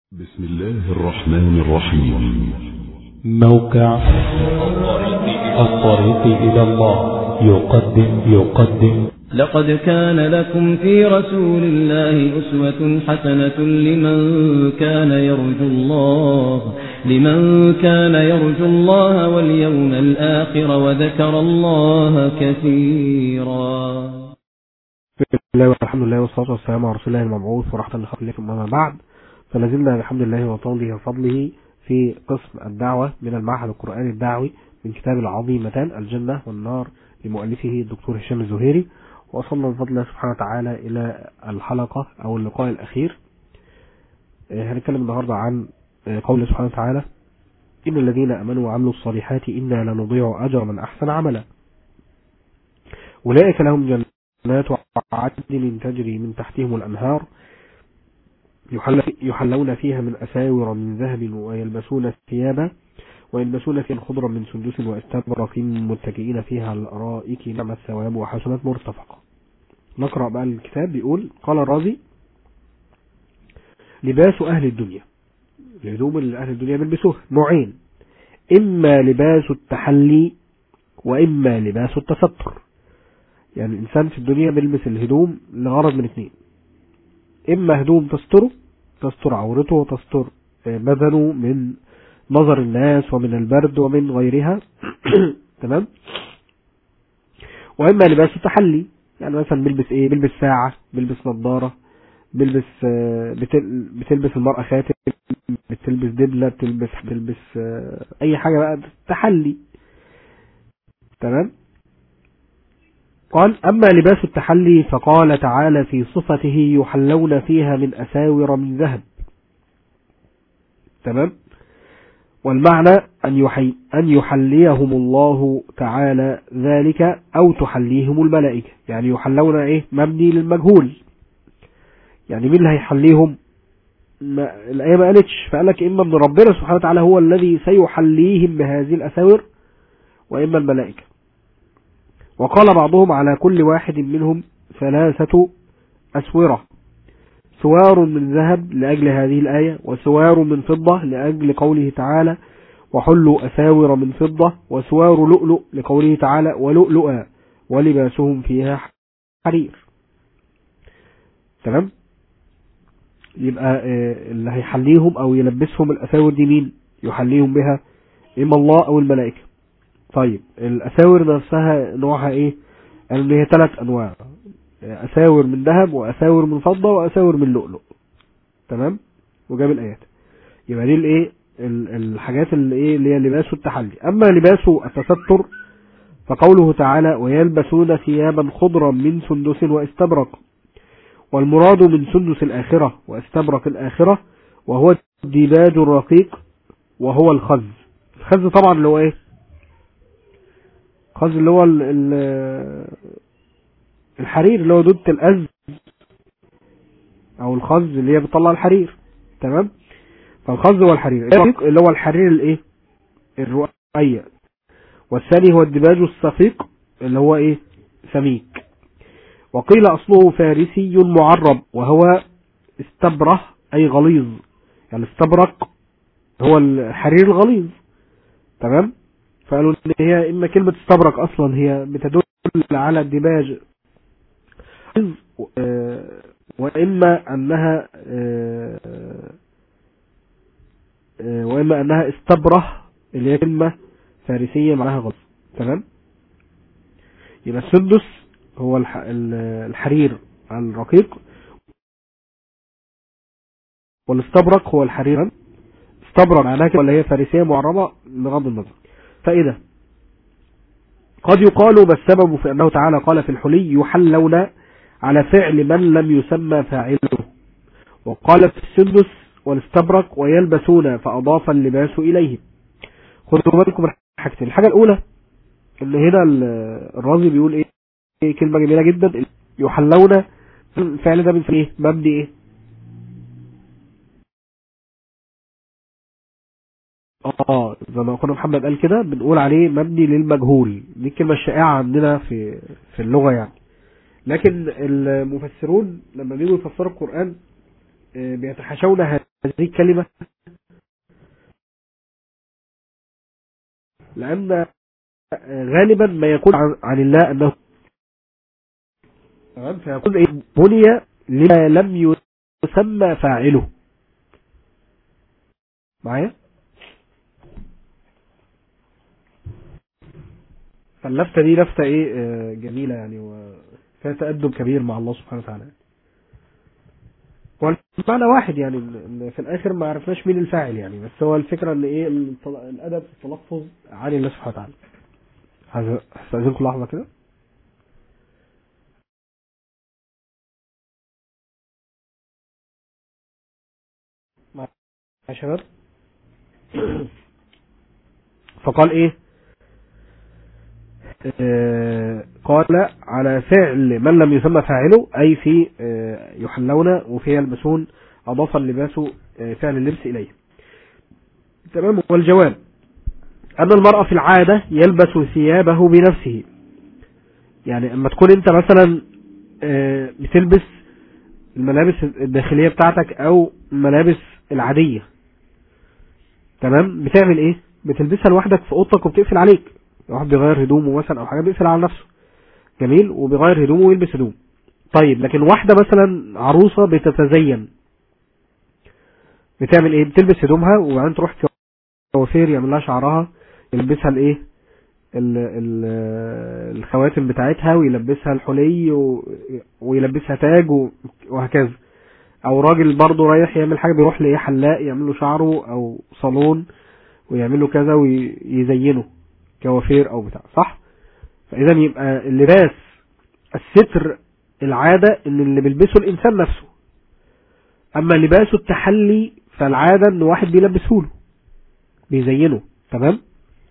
بسم الله الرحمن الرحيم موقع الطريق إلى الله يقدم يقدم لقد كان لكم في رسول الله أسوة حسنة لمن كان يرجو الله لمن كان يرجو الله واليوم الآخر وذكر الله كثيرا بسم الله والحمد لله والصلاة والسلام على رسول الله المبعوث ورحمة الله لكم أما بعد فلازلنا بحمد الله وطوله وفضله في قسم الدعوة من المعهد القرآني الدعوي من كتاب العظيمتان الجنة والنار لمؤلفه الدكتور هشام الزهيري وصلنا بفضل الله سبحانه وتعالى إلى الحلقة أو اللقاء الأخير آه، هنتكلم النهاردة عن آه، قوله سبحانه وتعالى إن الذين أمنوا وعملوا الصالحات إنا لنضيع أجر من أحسن عملا أولئك لهم جنات عدن تجري من تحتهم الأنهار يحل- يحلون فيها من أساور من ذهب ويلبسون ثيابا ويلبسون فيها خضرا من سندس واستبرق متكئين فيها على الأرائك نعم الثواب وحسنت مرتفقة نقرأ بقى الكتاب بيقول قال الرازي لباس أهل الدنيا الهدوم اللي أهل الدنيا بيلبسوها نوعين إما لباس التحلي وإما لباس التستر يعني الإنسان في الدنيا بيلبس الهدوم لغرض من اثنين إما هدوم تستره تستر عورته وتستر آه، بدنه من نظر الناس ومن البرد ومن غيرها تمام وإما لباس التحلي يعني مثلا بيلبس إيه بيلبس ساعة بيلبس نظارة بيلبس آه، بتل- بتلبس المرأة خاتم بتلبس دبلة بتلبس بتلبس آه، أي حاجة بقى تحلي تمام قال أما لباس التحلي فقال تعالى في صفته يحلون فيها من أساور من ذهب تمام والمعنى أن, يحي أن يحليهم الله تعالى ذلك أو تحليهم الملائكة يعني يحلون إيه مبني للمجهول يعني مين اللي هيحليهم ما الآية ما قالتش فقالك إما من ربنا سبحانه وتعالى هو الذي سيحليهم بهذه الأساور وإما الملائكة وقال بعضهم على كل واحد منهم ثلاثة أسورة سوار من ذهب لأجل هذه الآية وسوار من فضة لأجل قوله تعالى وحلوا أساور من فضة وسوار لؤلؤ لقوله تعالى ولؤلؤا ولباسهم فيها حرير تمام يبقى آه، اللي هيحليهم أو يلبسهم الأساور دي مين يحليهم بها إما الله أو الملائكة طيب الأساور نفسها نوعها إيه قالوا إن هي ثلاث أنواع أساور من ذهب وأساور من فضة وأساور من لؤلؤ تمام وجاب الآيات يبقى دي الإيه ال- الحاجات اللي إيه اللي هي لباس التحلي أما لباس التستر فقوله تعالى ويلبسون ثيابا خضرا من سندس واستبرق والمراد من سندس الآخرة واستبرق الآخرة وهو الديباج الرقيق وهو الخز الخز طبعا اللي هو ايه الخز اللي هو ال ال الحرير اللي هو دودة الأز او الخز اللي هي بتطلع الحرير تمام فالخز هو الحرير الرقيق اللي هو الحرير الايه الرقيق والثاني هو الدباج الصفيق اللي هو ايه سميك وقيل اصله فارسي معرب وهو استبره اي غليظ يعني استبرق هو الحرير الغليظ تمام فقالوا ان هي اما كلمة استبرق اصلا هي بتدل على الدباج آه، واما انها آه، آه، واما انها استبره اللي هي كلمة فارسية معناها غلط تمام يبقى السندس هو الح- ال- الحرير الرقيق والاستبرق هو الحرير استبرق معناها كده ولا هي فارسية معربة بغض النظر فإذا قد يقال ما السبب في أنه تعالى قال في الحلي يحلون على فعل من لم يسمى فاعله وقال في السندس والاستبرق ويلبسون فأضاف اللباس إليه خذوا بالكم من حاجتين الحاجة الأولى إن هنا ال- الرازي بيقول إيه إيه كلمة جميلة جدا يحلون الفعل ده من إيه مبني إيه اه زي ما اخونا محمد قال كده بنقول عليه مبني للمجهول دي الكلمه الشائعه عندنا في في اللغه يعني لكن المفسرون لما بيجوا يفسروا القران آه، بيتحاشون هذه الكلمة لأن آه، غالبا ما يقول عن, عن الله أنه تمام فيقول إيه بني لما لم يسمى فاعله معايا فاللفتة دي لفتة ايه آه، جميلة يعني وفيها تأدب كبير مع الله سبحانه وتعالى والمعنى واحد يعني إن- إن في الاخر ما عرفناش مين الفاعل يعني بس هو الفكرة ان ايه الطل- الادب في التلفظ عن الله سبحانه وتعالى هذا- هستأذنكم لحظة كده مع- يا شباب فقال ايه آه، قال على فعل من لم يسمى فاعله أي في آه، يحلون وفي يلبسون أضاف اللباس آه، فعل اللبس إليه تمام والجواب أن المرأة في العادة يلبس ثيابه بنفسه يعني أما تكون أنت مثلا آه، بتلبس الملابس الداخلية بتاعتك أو الملابس العادية تمام بتعمل إيه بتلبسها لوحدك في أوضتك وبتقفل عليك لو واحد بيغير هدومه مثلا او حاجه بيقفل على نفسه جميل وبيغير هدومه ويلبس هدوم طيب لكن واحده مثلا عروسه بتتزين بتعمل ايه بتلبس هدومها وبعدين تروح كوافير يعمل لها شعرها يلبسها الايه ال- ال- الخواتم بتاعتها ويلبسها الحلي و- ويلبسها تاج و- وهكذا او راجل برضه رايح يعمل حاجه بيروح لايه حلاق يعمل له شعره او صالون ويعمل له كذا ويزينه كوافير او بتاع صح فاذا يبقى اللباس الستر العادة ان اللي بيلبسه الانسان نفسه اما لباس التحلي فالعادة ان واحد بيلبسه له بيزينه تمام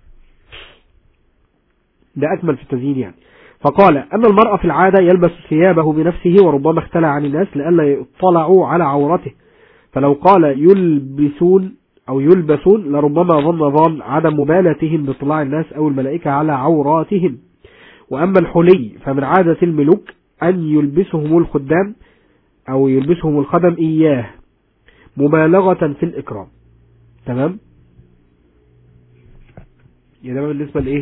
ده اكمل في التزيين يعني فقال أن المرأة في العادة يلبس ثيابه بنفسه وربما اختلع عن الناس لئلا يطلعوا على عورته فلو قال يلبسون أو يلبسون لربما ظن ظن عدم مبالاتهم باطلاع الناس أو الملائكة على عوراتهم وأما الحلي فمن عادة الملوك أن يلبسهم الخدام أو يلبسهم الخدم إياه مبالغة في الإكرام تمام يعني ده بالنسبة لإيه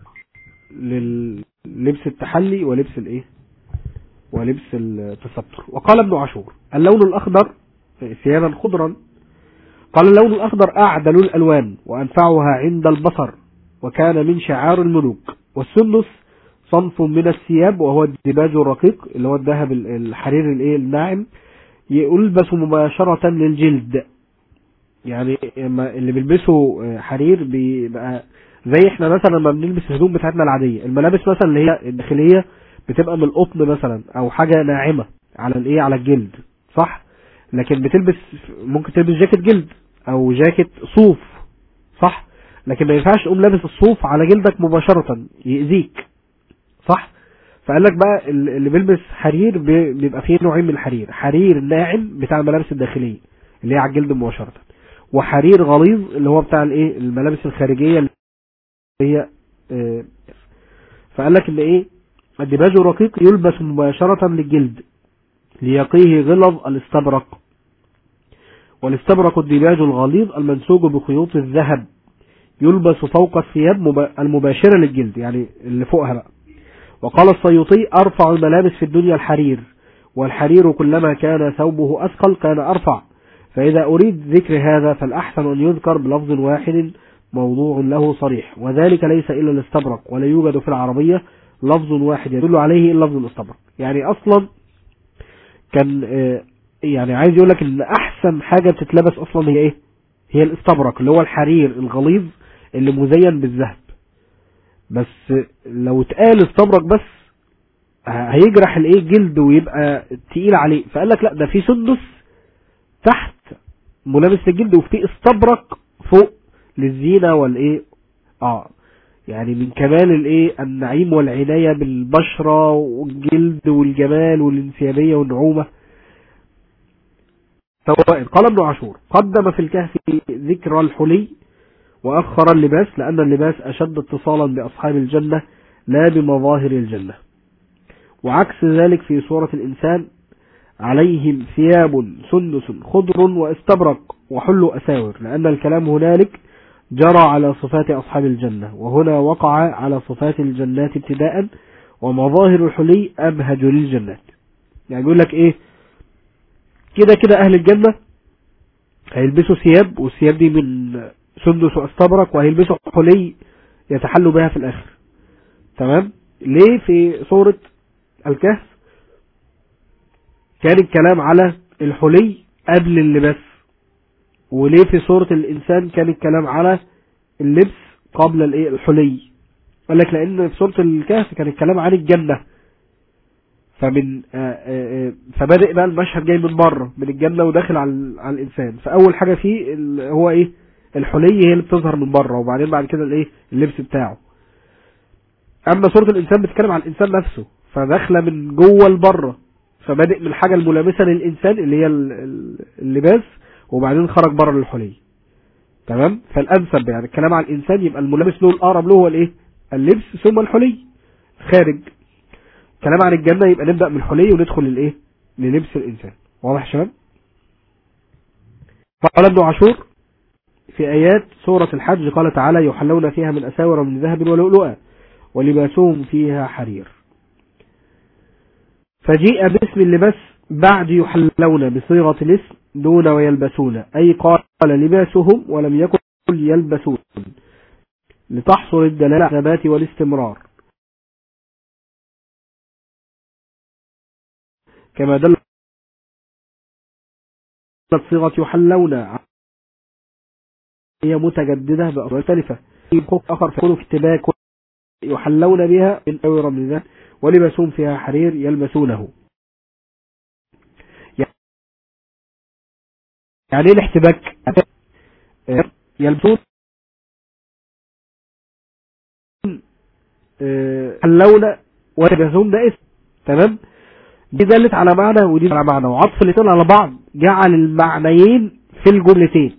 للبس التحلي ولبس الإيه ولبس التستر وقال ابن عاشور اللون الأخضر ثيابا خضرا قال اللون الأخضر أعدل الألوان وأنفعها عند البصر وكان من شعار الملوك والسندس صنف من الثياب وهو الدباج الرقيق اللي هو الذهب الحرير الايه الناعم يلبس مباشرة للجلد يعني اللي بيلبسوا حرير بيبقى زي احنا مثلا لما بنلبس الهدوم بتاعتنا العادية الملابس مثلا اللي هي الداخلية بتبقى من القطن مثلا او حاجة ناعمة على الايه على الجلد صح لكن بتلبس ممكن تلبس جاكيت جلد او جاكيت صوف صح لكن ما ينفعش تقوم لابس الصوف على جلدك مباشرة يأذيك صح فقال لك بقى اللي بيلبس حرير بيبقى فيه نوعين من الحرير حرير ناعم بتاع الملابس الداخلية اللي هي على الجلد مباشرة وحرير غليظ اللي هو بتاع الايه الملابس الخارجية اللي هي اه فقال لك ان ايه الدباج الرقيق يلبس مباشرة للجلد ليقيه غلظ الاستبرق والاستبرق الدباج الغليظ المنسوج بخيوط الذهب يلبس فوق الثياب المباشرة للجلد يعني اللي فوقها بقى وقال السيوطي أرفع الملابس في الدنيا الحرير والحرير كلما كان ثوبه أثقل كان أرفع فإذا أريد ذكر هذا فالأحسن أن يذكر بلفظ واحد موضوع له صريح وذلك ليس إلا الاستبرق ولا يوجد في العربية لفظ واحد يدل عليه إلا لفظ الاستبرق يعني أصلا كان يعني عايز يقول لك ان احسن حاجة بتتلبس اصلا هي ايه هي الاستبرق اللي هو الحرير الغليظ اللي مزين بالذهب بس لو اتقال استبرق بس هيجرح الايه جلد ويبقى تقيل عليه فقال لك لا ده في سندس تحت ملابس للجلد وفي استبرق فوق للزينة والايه اه يعني من كمال الايه النعيم والعناية بالبشرة والجلد والجمال والانسيابية والنعومة فوائد قال ابن عاشور قدم في الكهف ذكر الحلي وأخر اللباس لأن اللباس أشد اتصالا بأصحاب الجنة لا بمظاهر الجنة وعكس ذلك في سورة الإنسان عليهم ثياب سندس خضر واستبرق وحلوا أساور لأن الكلام هنالك جرى على صفات أصحاب الجنة وهنا وقع على صفات الجنات ابتداء ومظاهر الحلي أبهج للجنات يعني يقول لك إيه كده كده أهل الجنة هيلبسوا ثياب والثياب دي من سندس واستبرق وهيلبسوا حلي يتحلوا بها في الآخر تمام ليه في سورة الكهف كان الكلام على الحلي قبل اللباس وليه في سورة الإنسان كان الكلام على اللبس قبل الايه الحلي قال لك لأن في سورة الكهف كان الكلام عن الجنة فمن آآ آآ فبدأ بقى المشهد جاي من بره من الجنة وداخل على, على الإنسان فأول حاجة فيه هو إيه الحلي هي اللي بتظهر من بره وبعدين بعد كده الإيه اللبس بتاعه أما سورة الإنسان بتتكلم عن الإنسان نفسه فداخله من جوه لبره فبادئ من الحاجة الملامسة للإنسان اللي هي اللباس وبعدين خرج بره للحلي تمام فالأنسب يعني الكلام عن الإنسان يبقى الملامس له الأقرب له هو الإيه اللبس ثم الحلي خارج كلام عن الجنة يبقى نبدأ من الحلي وندخل للإيه للبس الإنسان واضح شباب قال ابن عاشور في آيات سورة الحج قال تعالى يحلون فيها من أساور من ذهب ولؤلؤا ولباسهم فيها حرير فجيء باسم اللباس بعد يحلون بصيغة الاسم دون ويلبسون أي قال لباسهم ولم يكن يلبسون لتحصل الدلالة على الثبات والاستمرار كما دلت صيغة يحلون هي متجددة بأصول مختلفة آخر فيكون في اتباك يحلون بها من أور من ذلك ولبسهم فيها حرير يلبسونه يعني ايه الاحتباك يلبسون حلون ولبسهم ده اسم تمام دي دلت على معنى ودي على معنى وعطف الاثنين على بعض جعل المعنيين في الجملتين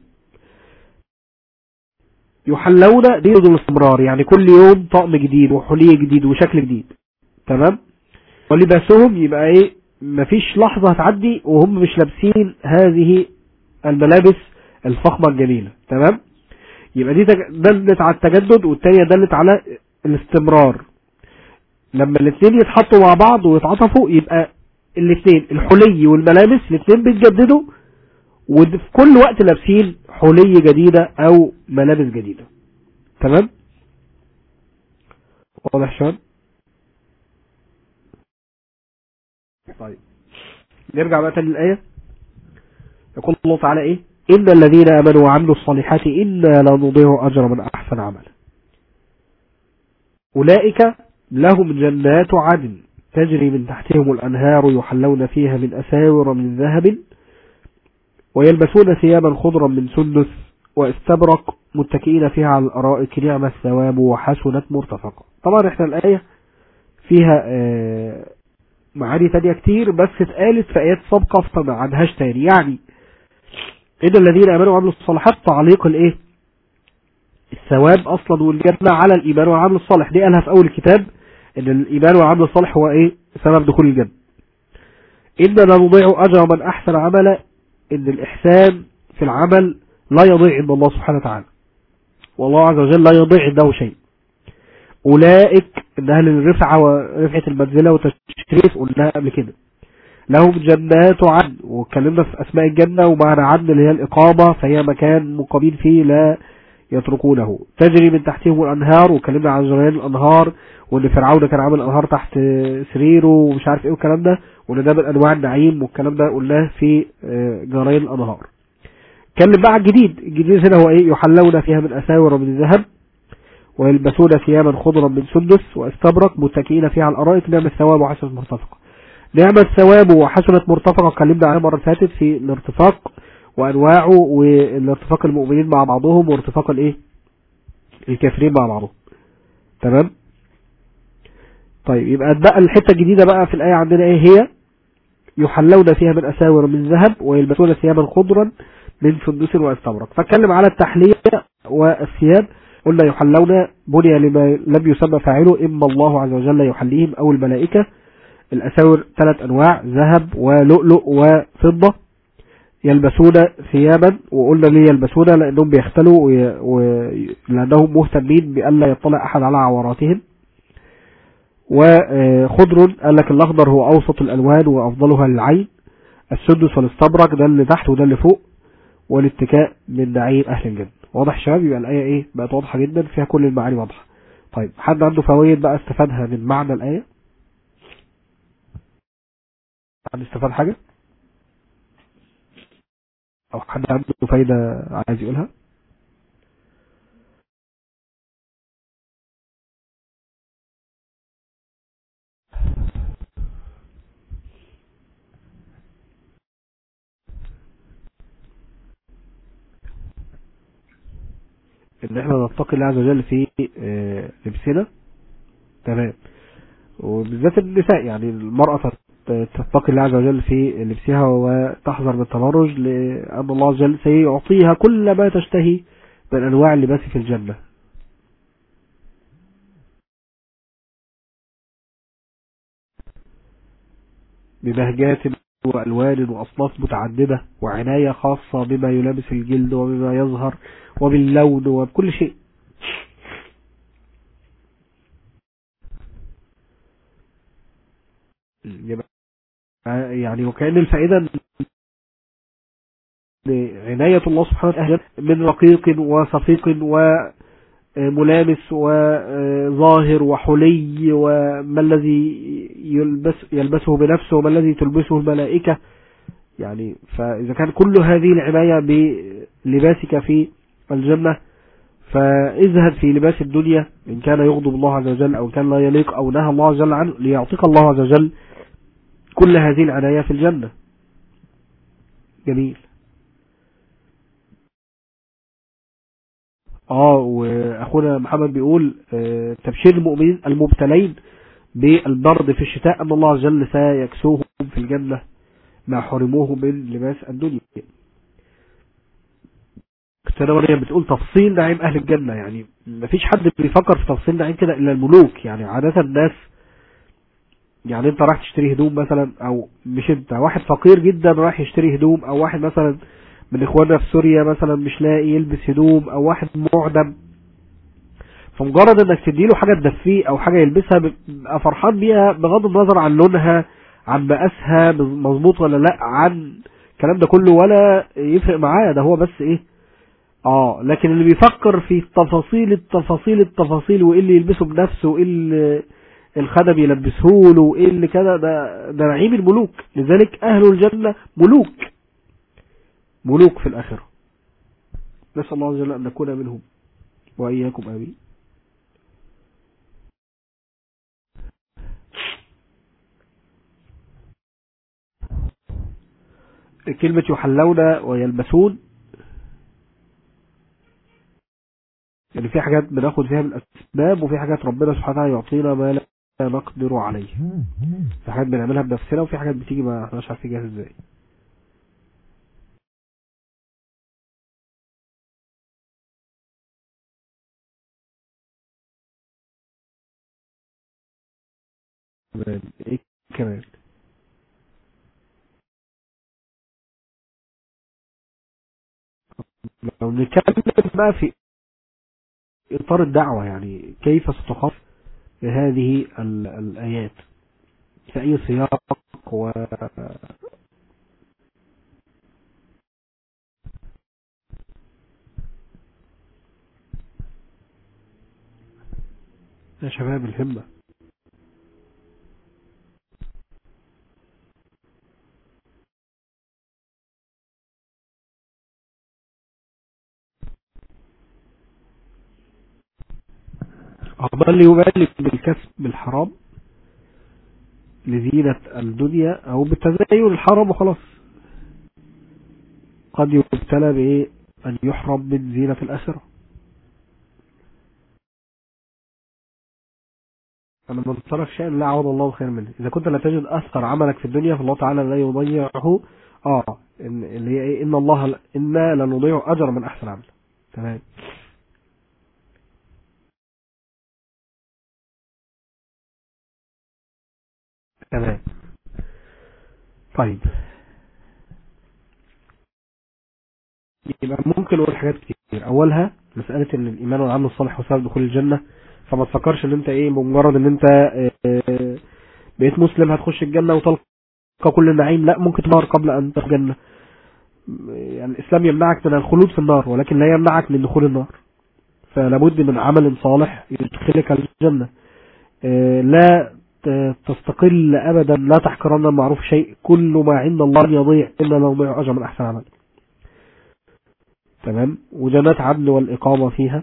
يحلون دي الاستمرار يعني كل يوم طقم جديد وحلي جديد وشكل جديد تمام ولباسهم يبقى ايه مفيش لحظة هتعدي وهم مش لابسين هذه الملابس الفخمة الجميلة تمام يبقى دي دلت على التجدد والتانية دلت على الاستمرار لما الاثنين يتحطوا مع بعض ويتعاطفوا يبقى الاثنين الحلي والملابس الاثنين بيتجددوا وفي كل وقت لابسين حلي جديدة او ملابس جديدة تمام واضح شباب طيب نرجع بقى تاني الآية يقول الله تعالى ايه إن الذين آمنوا وعملوا الصالحات إنا لا نضيع أجر من أحسن عملا أولئك لهم جنات عدن تجري من تحتهم الأنهار يحلون فيها من أساور من ذهب ويلبسون ثيابا خضرا من سندس واستبرق متكئين فيها على الأرائك نعم الثواب وحسنت مرتفقة طبعا احنا الآية فيها آه معاني تانية كتير بس اتقالت في آيات سابقة فما عنهاش تاني يعني إن الذين آمنوا وعملوا الصالحات تعليق الإيه الثواب أصلا والجنة على الإيمان والعمل الصالح دي قالها في أول الكتاب إن الإيمان والعمل الصالح هو إيه سبب دخول الجنة إننا نضيع أجر من أحسن عملا إن الإحسان في العمل لا يضيع عند الله سبحانه وتعالى والله عز وجل لا يضيع عنده شيء أولئك إن أهل الرفعة ورفعة المنزلة والتشريف قلناها قبل كده لهم جنات عدن واتكلمنا في أسماء الجنة ومعنى عدن اللي هي الإقامة فهي مكان مقامين فيه لا يتركونه تجري من تحتهم الأنهار واتكلمنا عن جريان الأنهار وإن فرعون كان عامل أنهار تحت سريره ومش عارف إيه والكلام ده وإن ده من أنواع النعيم والكلام ده قلناه في جريان الأنهار اتكلم بقى الجديد الجديد هنا هو إيه يحلون فيها من أساور من الذهب ويلبسون ثيابا خضرا من سندس واستبرق متكئين فيها على الارائك نعم الثواب وحسنة مرتفقة نعم الثواب وحسنة مرتفقة اتكلمنا عنها مرة فاتت في الارتفاق وانواعه والارتفاق المؤمنين مع بعضهم وارتفاق الايه الكافرين مع بعضهم تمام طيب يبقى بقى الحتة الجديدة بقى في الآية عندنا ايه هي يحلون فيها من أساور من ذهب ويلبسون ثيابا خضرا من سندس واستبرق فاتكلم على التحلية والثياب قلنا يحلون بني لما لم يسمى فاعله إما الله عز وجل يحليهم أو الملائكة الأساور ثلاث أنواع ذهب ولؤلؤ وفضة يلبسون ثيابا وقلنا ليه يلبسون لأنهم بيختلوا وي- و- لأنهم مهتمين بألا يطلع أحد على عوراتهم وخضر قال لك الأخضر هو أوسط الألوان وأفضلها للعين السدس والاستبرق ده اللي تحت وده اللي فوق والاتكاء من نعيم أهل الجنة واضح يا شباب يبقى الآية إيه بقت واضحة جدا فيها كل المعاني واضحة طيب حد عنده فوائد بقى استفادها من معنى الآية حد استفاد حاجة أو حد عنده فايدة عايز يقولها ان احنا نتقي الله عز وجل في آه، لبسنا تمام وبالذات النساء يعني المرأة تت- تتقي الله عز وجل في لبسها وتحذر من التبرج لأن الله عز وجل سيعطيها كل ما تشتهي من أنواع اللباس في الجنة ببهجات وألوان وأصناف متعددة وعناية خاصة بما يلامس الجلد وبما يظهر وباللون وبكل شيء يبقى يعني وكأن الفائدة إن عناية الله سبحانه وتعالى من رقيق وصفيق وملامس وظاهر وحلي وما الذي يلبس يلبسه بنفسه وما الذي تلبسه الملائكة يعني فإذا كان كل هذه العناية بلباسك في الجنة فاذهب في لباس الدنيا إن كان يغضب الله عز وجل أو إن كان لا يليق أو نهى الله عز وجل عنه ليعطيك الله عز وجل كل هذه العناية في الجنة جميل اه واخونا محمد بيقول آه، تبشير المؤمنين المبتلين بالبرد في الشتاء ان الله عز وجل سيكسوهم في الجنة ما حرموه من لباس الدنيا كتابة مريم بتقول تفصيل نعيم اهل الجنة يعني مفيش حد بيفكر في تفصيل نعيم كده الا الملوك يعني عادة الناس يعني انت رايح تشتري هدوم مثلا او مش انت واحد فقير جدا رايح يشتري هدوم او واحد مثلا من اخواننا في سوريا مثلا مش لاقي يلبس هدوم او واحد معدم فمجرد انك تديله حاجة تدفيه او حاجة يلبسها بيبقى فرحان بيها بغض النظر عن لونها عن مقاسها مظبوط ولا لا عن الكلام ده كله ولا يفرق معاه ده هو بس ايه اه لكن اللي بيفكر في تفاصيل التفاصيل التفاصيل وايه اللي يلبسه بنفسه وايه اللي الخدم يلبسه له وايه اللي كده ده ده نعيم الملوك لذلك اهل الجنة ملوك ملوك في الآخرة نسأل الله عز وجل أن نكون منهم وإياكم آمين كلمة يحلون ويلبسون يعني في حاجات بناخد فيها من الأسباب وفي حاجات ربنا سبحانه وتعالى يعطينا ما لا نقدر عليه في حاجات بنعملها بنفسنا وفي حاجات بتيجي ما احناش عارفين جاهز ازاي كمان ايه كمان لو نتكلم بقى في اطار الدعوة يعني كيف ستخاف هذه ال- الايات في اي سياق و يا شباب الهمة أقبل يبالغ بالكسب الحرام لزينة الدنيا أو بالتزين الحرام وخلاص قد يبتلى بإيه أن يحرم من زينة الآخرة أنا من طرف شيء لا عوض الله خير منه إذا كنت لا تجد أثر عملك في الدنيا فالله تعالى لا يضيعه آه إن اللي هي إيه إن الله إنا لنضيع أجر من أحسن عمل تمام تمام طيب يبقى ممكن نقول حاجات كتير اولها مسألة ان الايمان والعمل الصالح وسبب دخول الجنة فما تفكرش ان انت ايه بمجرد ان انت آه، بقيت مسلم هتخش الجنة وتلقى كل النعيم لا ممكن تنار قبل ان تدخل الجنة يعني الاسلام يمنعك من الخلود في النار ولكن لا يمنعك من دخول النار فلابد من عمل صالح يدخلك الجنة آه، لا ت- تستقل ابدا لا تحقرن المعروف شيء كل ما عند الله يضيع الا لو ضيع اجر من احسن عمل تمام وجنات عدن والإقامة فيها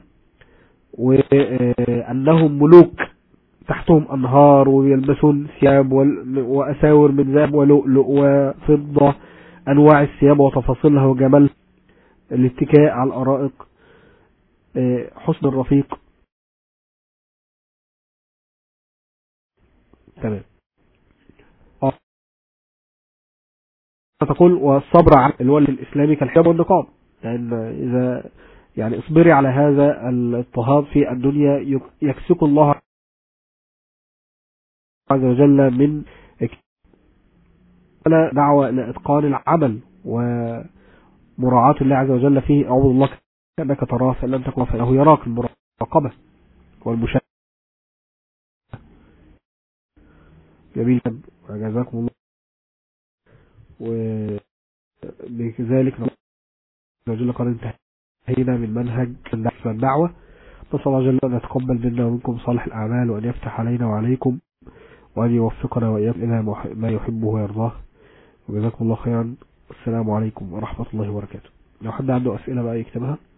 وأنهم ملوك تحتهم أنهار ويلبسون ثياب وال- وأساور من ذهب ولؤلؤ وفضة أنواع الثياب وتفاصيلها وجمال الاتكاء على الأرائق آه، حسن الرفيق تمام آه. تقول والصبر على الولي الإسلامي كالحجاب والنقاب لأن إذا يعني اصبري على هذا الاضطهاد في الدنيا يك- يكسك الله عز وجل من ولا دعوة إلى إتقان العمل ومراعاة الله عز وجل فيه أعوذ الله كأنك تراه فإن لم تكن فإنه يراك المراقبة والمشاهدة جميل جدا جزاكم الله وبذلك عز وجل قد انتهينا من منهج النحس والدعوة نسأل الله جل أن يتقبل منا ومنكم صالح الأعمال وأن يفتح علينا وعليكم وأن يوفقنا وإياكم إلى مح- ما يحبه ويرضاه وجزاكم الله خيرا السلام عليكم ورحمة الله وبركاته لو حد عنده أسئلة بقى يكتبها